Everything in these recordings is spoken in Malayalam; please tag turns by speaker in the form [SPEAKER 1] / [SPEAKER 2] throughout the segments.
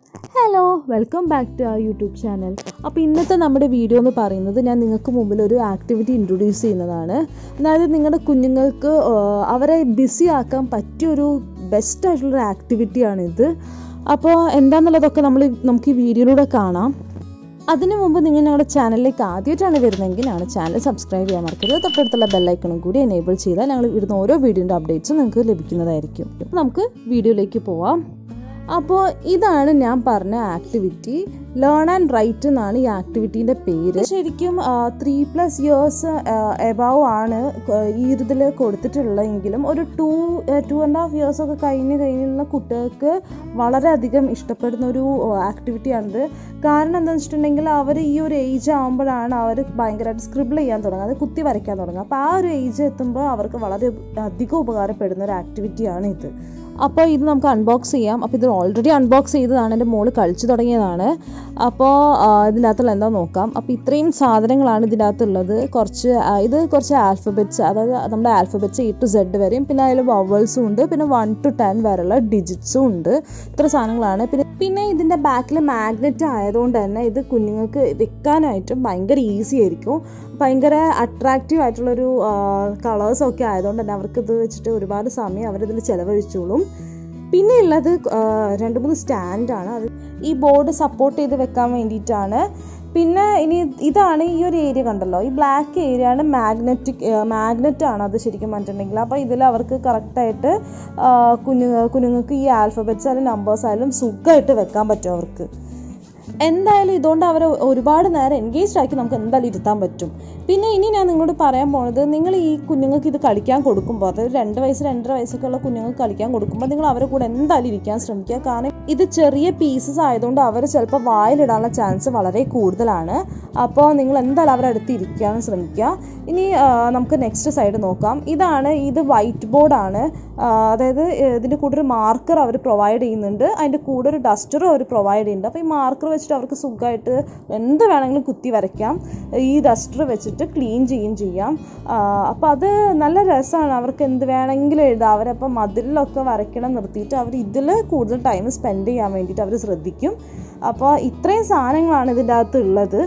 [SPEAKER 1] ഹലോ വെൽക്കം ബാക്ക് ടു ആ യൂട്യൂബ് ചാനൽ അപ്പോൾ ഇന്നത്തെ നമ്മുടെ വീഡിയോ എന്ന് പറയുന്നത് ഞാൻ നിങ്ങൾക്ക് മുമ്പിൽ ഒരു ആക്ടിവിറ്റി ഇൻട്രൊഡ്യൂസ് ചെയ്യുന്നതാണ് അതായത് നിങ്ങളുടെ കുഞ്ഞുങ്ങൾക്ക് ആ, അവരെ ബിസി ആക്കാൻ പറ്റിയൊരു ബെസ്റ്റ് ആയിട്ടുള്ളൊരു ആക്ടിവിറ്റിയാണിത് അപ്പോൾ എന്താണെന്നുള്ളതൊക്കെ നമ്മൾ നമുക്ക് ഈ വീഡിയോയിലൂടെ കാണാം അതിനു മുമ്പ് നിങ്ങൾ ഞങ്ങളുടെ ചാനലിലേക്ക് ആദ്യമായിട്ടാണ് വരുന്നതെങ്കിൽ ഞങ്ങളുടെ ചാനൽ സബ്സ്ക്രൈബ് ചെയ്യാൻ മറക്കരുത് തൊട്ടടുത്തുള്ള ബെല്ലൈക്കണും കൂടി എനേബിൾ ചെയ്താൽ ഞങ്ങൾ ഇടുന്ന ഓരോ വീഡിയോൻ്റെ അപ്ഡേറ്റ്സും നിങ്ങൾക്ക് ലഭിക്കുന്നതായിരിക്കും അപ്പോൾ നമുക്ക് വീഡിയോയിലേക്ക് പോവാം അപ്പോൾ ഇതാണ് ഞാൻ പറഞ്ഞ ആക്ടിവിറ്റി ലേൺ ആൻഡ് റൈറ്റ് എന്നാണ് ഈ ആക്ടിവിറ്റീൻ്റെ പേര് ശരിക്കും ത്രീ പ്ലസ് ഇയേഴ്സ് എബവ് ആണ് ഈ ഇതിൽ കൊടുത്തിട്ടുള്ളതെങ്കിലും ഒരു two two and half years ഒക്കെ കഴിഞ്ഞ് കഴിഞ്ഞുള്ള കുട്ടികൾക്ക് വളരെയധികം ഇഷ്ടപ്പെടുന്ന ഒരു ആക്ടിവിറ്റിയാണിത് കാരണം എന്താണെന്ന് വെച്ചിട്ടുണ്ടെങ്കിൽ അവർ ഈ ഒരു ഏജ് ആകുമ്പോഴാണ് അവർ ഭയങ്കരമായിട്ട് സ്ക്രിബിൾ ചെയ്യാൻ തുടങ്ങുക അത് കുത്തി വരയ്ക്കാൻ തുടങ്ങുക അപ്പോൾ ആ ഒരു ഏജ് എത്തുമ്പോൾ അവർക്ക് വളരെ അധികം ഉപകാരപ്പെടുന്ന ഒരു ആക്ടിവിറ്റിയാണ് ഇത് അപ്പോൾ ഇത് നമുക്ക് അൺബോക്സ് ചെയ്യാം അപ്പോൾ ഇത് ഓൾറെഡി അൺബോക്സ് ചെയ്തതാണ് എൻ്റെ മോള് കളിച്ചു തുടങ്ങിയതാണ് അപ്പോൾ ഇതിൻ്റെ അകത്തുള്ള എന്താ നോക്കാം അപ്പോൾ ഇത്രയും സാധനങ്ങളാണ് ഇതിൻ്റെ അകത്തുള്ളത് കുറച്ച് ആ, ഇത് കുറച്ച് ആൽഫബറ്റ്സ് അതായത് നമ്മുടെ ആൽഫബറ്റ്സ് എ ടു സെഡ് വരെയും പിന്നെ അതിൽ വവൽസും ഉണ്ട് പിന്നെ വൺ ടു ടെൻ വരെയുള്ള ഡിജിറ്റ്സും ഉണ്ട് ഇത്ര സാധനങ്ങളാണ് പിന്നെ പിന്നെ ഇതിൻ്റെ ബാക്കിൽ മാഗ്നറ്റ് ആയതുകൊണ്ട് തന്നെ ഇത് കുഞ്ഞുങ്ങൾക്ക് വെക്കാനായിട്ടും ഭയങ്കര ഈസി ആയിരിക്കും ഭയങ്കര അട്രാക്റ്റീവ് ആയിട്ടുള്ളൊരു കളേഴ്സൊക്കെ ആയതുകൊണ്ട് തന്നെ അവർക്ക് ഇത് വെച്ചിട്ട് ഒരുപാട് സമയം അവരിതിൽ ചിലവഴിച്ചോളും പിന്നെ ഉള്ളത് ആ, രണ്ട് മൂന്ന് സ്റ്റാൻഡാണ് അത് ഈ ബോർഡ് സപ്പോർട്ട് ചെയ്ത് വെക്കാൻ വേണ്ടിയിട്ടാണ് പിന്നെ ഇനി ഇതാണ് ഈ ഒരു ഏരിയ കണ്ടല്ലോ ഈ ബ്ലാക്ക് ഏരിയ ആണ് മാഗ്നറ്റിക് മാഗ്നറ്റ് ആണ് അത് ശരിക്കും പറഞ്ഞിട്ടുണ്ടെങ്കിൽ അപ്പോൾ ഇതിൽ അവർക്ക് കറക്റ്റായിട്ട് കുഞ്ഞു കുഞ്ഞുങ്ങൾക്ക് ഈ ആൽഫബറ്റ്സ് ആയാലും നമ്പേഴ്സ് ആയാലും സുഖമായിട്ട് വെക്കാൻ പറ്റും അവർക്ക് എന്തായാലും ഇതുകൊണ്ട് അവരെ ഒരുപാട് നേരം എൻഗേജ്ഡ് ആക്കി നമുക്ക് എന്തായാലും ഇരുത്താൻ പറ്റും പിന്നെ ഇനി ഞാൻ നിങ്ങളോട് പറയാൻ പോണത് നിങ്ങൾ ഈ കുഞ്ഞുങ്ങൾക്ക് ഇത് കളിക്കാൻ കൊടുക്കുമ്പോൾ അതായത് രണ്ട് വയസ്സ് രണ്ടര വയസ്സൊക്കെ ഉള്ള കുഞ്ഞുങ്ങൾക്ക് കളിക്കാൻ കൊടുക്കുമ്പോൾ നിങ്ങൾ അവരെ കൂടെ എന്തായാലും ഇരിക്കാൻ ശ്രമിക്കുക കാരണം ഇത് ചെറിയ പീസസ് ആയതുകൊണ്ട് അവർ ചിലപ്പോൾ വായിലിടാനുള്ള ചാൻസ് വളരെ കൂടുതലാണ് അപ്പോൾ നിങ്ങൾ എന്തായാലും അവരുടെ അടുത്ത് ഇരിക്കാൻ ശ്രമിക്കുക ഇനി ആ, നമുക്ക് നെക്സ്റ്റ് സൈഡ് നോക്കാം ഇതാണ് ഇത് വൈറ്റ് ബോർഡാണ് അതായത് ഇതിൻ്റെ കൂടെ ഒരു മാർക്കർ അവർ പ്രൊവൈഡ് ചെയ്യുന്നുണ്ട് അതിൻ്റെ കൂടെ ഒരു ഡസ്റ്ററും അവർ പ്രൊവൈഡ് ചെയ്യുന്നുണ്ട് അപ്പോൾ ഈ മാർക്കർ വെച്ചിട്ട് അവർക്ക് സുഖമായിട്ട് എന്ത് വേണമെങ്കിലും കുത്തി വരയ്ക്കാം ഈ ഡസ്റ്റർ വെച്ചിട്ട് ക്ലീൻ ചെയ്യുകയും ചെയ്യാം അപ്പോൾ അത് നല്ല രസമാണ് അവർക്ക് എന്ത് വേണമെങ്കിലും എഴുതാം അവരപ്പോൾ മതിലിലൊക്കെ വരയ്ക്കണം നിർത്തിയിട്ട് അവർ ഇതിൽ കൂടുതൽ ടൈം സ്പെൻഡ് ചെയ്യാൻ വേണ്ടിയിട്ട് അവർ ശ്രദ്ധിക്കും അപ്പോൾ ഇത്രയും സാധനങ്ങളാണ് ഇതിൻ്റെ അകത്ത് ഉള്ളത്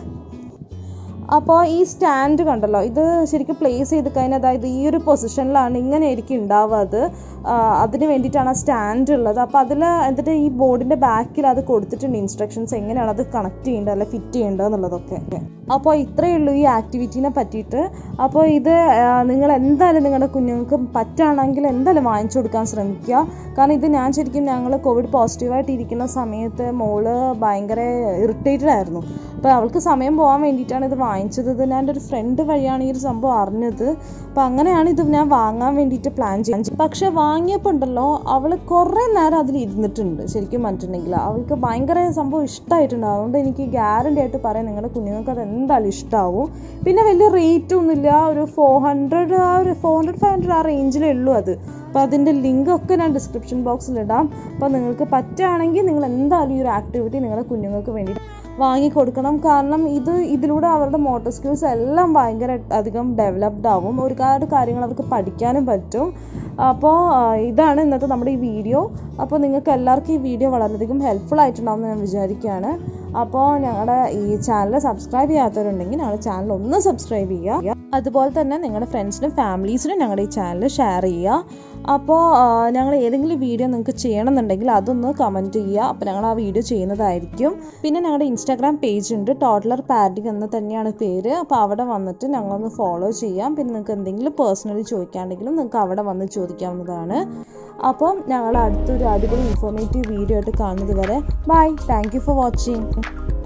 [SPEAKER 1] അപ്പോൾ ഈ സ്റ്റാൻഡ് കണ്ടല്ലോ ഇത് ശരിക്കും പ്ലേസ് ചെയ്ത് കഴിഞ്ഞാൽ അതായത് ഈ ഒരു പൊസിഷനിലാണ് ഇങ്ങനെ ആയിരിക്കും ഉണ്ടാവുക അത് ആ, അതിന് വേണ്ടിയിട്ടാണ് ആ സ്റ്റാൻഡ് ഉള്ളത് അപ്പോൾ അതിൽ എന്നിട്ട് ഈ ബോർഡിൻ്റെ ബാക്കിൽ അത് കൊടുത്തിട്ടുണ്ട് ഇൻസ്ട്രക്ഷൻസ് എങ്ങനെയാണ് അത് കണക്ട് ചെയ്യേണ്ടത് അല്ലെ ഫിറ്റ് ചെയ്യേണ്ടത് എന്നുള്ളതൊക്കെ അപ്പോൾ ഇത്രയേ ഉള്ളൂ ഈ ആക്ടിവിറ്റീനെ പറ്റിയിട്ട് അപ്പോൾ ഇത് ആ, നിങ്ങൾ എന്തായാലും നിങ്ങളുടെ കുഞ്ഞുങ്ങൾക്ക് പറ്റുകയാണെങ്കിൽ എന്തായാലും വാങ്ങിച്ചു കൊടുക്കാൻ ശ്രമിക്കുക കാരണം ഇത് ഞാൻ ശരിക്കും ഞങ്ങൾ കോവിഡ് പോസിറ്റീവായിട്ട് ഇരിക്കുന്ന സമയത്ത് മോള് ഭയങ്കര ഇറിറ്റേറ്റഡ് ആയിരുന്നു അപ്പോൾ അവൾക്ക് സമയം പോകാൻ വേണ്ടിയിട്ടാണ് ഇത് വാങ്ങിച്ചത് ഇത് ഞാൻ എൻ്റെ ഒരു ഫ്രണ്ട് വഴിയാണ് ഈ ഒരു സംഭവം അറിഞ്ഞത് അപ്പോൾ അങ്ങനെയാണ് ഇത് ഞാൻ വാങ്ങാൻ വേണ്ടിയിട്ട് പ്ലാൻ ചെയ്യാൻ പക്ഷെ വാങ്ങിയപ്പോൾ ഉണ്ടല്ലോ അവൾ കുറേ നേരം അതിൽ ഇരുന്നിട്ടുണ്ട് ശരിക്കും പറഞ്ഞിട്ടുണ്ടെങ്കിൽ അവൾക്ക് ഭയങ്കര സംഭവം ഇഷ്ടമായിട്ടുണ്ട് അതുകൊണ്ട് എനിക്ക് ഗ്യാരണ്ടി ആയിട്ട് പറയാം നിങ്ങളുടെ കുഞ്ഞുങ്ങൾക്ക് അത് എന്തായാലും ഇഷ്ടമാവും പിന്നെ വലിയ റേറ്റ് ഒന്നുമില്ല ഒരു ഫോർ ഹൺഡ്രഡ് ആ ഒരു ഫോർ ഹൺഡ്രഡ് ഫൈവ് ഹൺഡ്രഡ് ആ റേഞ്ചിലേ ഉള്ളൂ അത് അപ്പോൾ അതിൻ്റെ ലിങ്ക് ഒക്കെ ഞാൻ ഡിസ്ക്രിപ്ഷൻ ബോക്സിൽ ഇടാം അപ്പോൾ നിങ്ങൾക്ക് പറ്റുകയാണെങ്കിൽ നിങ്ങൾ എന്തായാലും ഈ ഒരു ആക്ടിവിറ്റി നിങ്ങളുടെ കുഞ്ഞുങ്ങൾക്ക് വേണ്ടി വാങ്ങിക്കൊടുക്കണം കാരണം ഇത് ഇതിലൂടെ അവരുടെ മോട്ടോർ സ്കിൽസ് എല്ലാം ഭയങ്കര അധികം ഡെവലപ്ഡ് ആവും ഒരുപാട് കാര്യങ്ങൾ അവർക്ക് പഠിക്കാനും പറ്റും അപ്പോൾ ആ, ഇതാണ് ഇന്നത്തെ നമ്മുടെ ഈ വീഡിയോ അപ്പോൾ നിങ്ങൾക്ക് എല്ലാവർക്കും ഈ വീഡിയോ വളരെയധികം ഹെൽപ്ഫുൾ ആയിട്ടുണ്ടാവും എന്ന് ഞാൻ വിചാരിക്കുകയാണ് അപ്പോൾ ഞങ്ങളുടെ ഈ ചാനൽ സബ്സ്ക്രൈബ് ചെയ്യാത്തവരുണ്ടെങ്കിൽ ഞങ്ങളുടെ ചാനൽ ഒന്ന് സബ്സ്ക്രൈബ് ചെയ്യുക അതുപോലെ തന്നെ നിങ്ങളുടെ ഫ്രണ്ട്സിനും ഫാമിലീസിനും ഞങ്ങളുടെ ഈ ചാനൽ ഷെയർ ചെയ്യുക അപ്പോൾ ഞങ്ങൾ ഏതെങ്കിലും വീഡിയോ നിങ്ങൾക്ക് ചെയ്യണമെന്നുണ്ടെങ്കിൽ അതൊന്ന് കമൻറ്റ് ചെയ്യുക അപ്പോൾ ഞങ്ങൾ ആ വീഡിയോ ചെയ്യുന്നതായിരിക്കും പിന്നെ ഞങ്ങളുടെ ഇൻസ്റ്റാഗ്രാം പേജ് ഉണ്ട് ടോട്ടലർ പാരഡിങ് എന്ന് തന്നെയാണ് പേര് അപ്പോൾ അവിടെ വന്നിട്ട് ഞങ്ങളൊന്ന് ഫോളോ ചെയ്യാം പിന്നെ നിങ്ങൾക്ക് എന്തെങ്കിലും പേഴ്സണലി ചോദിക്കാണ്ടെങ്കിലും നിങ്ങൾക്ക് അവിടെ വന്ന് ചോദിക്കാവുന്നതാണ് അപ്പം ഞങ്ങൾ അടുത്തൊരു അടിപൊളി ഇൻഫോർമേറ്റീവ് വീഡിയോ ആയിട്ട് കാണുന്നത് വരെ bye thank you for watching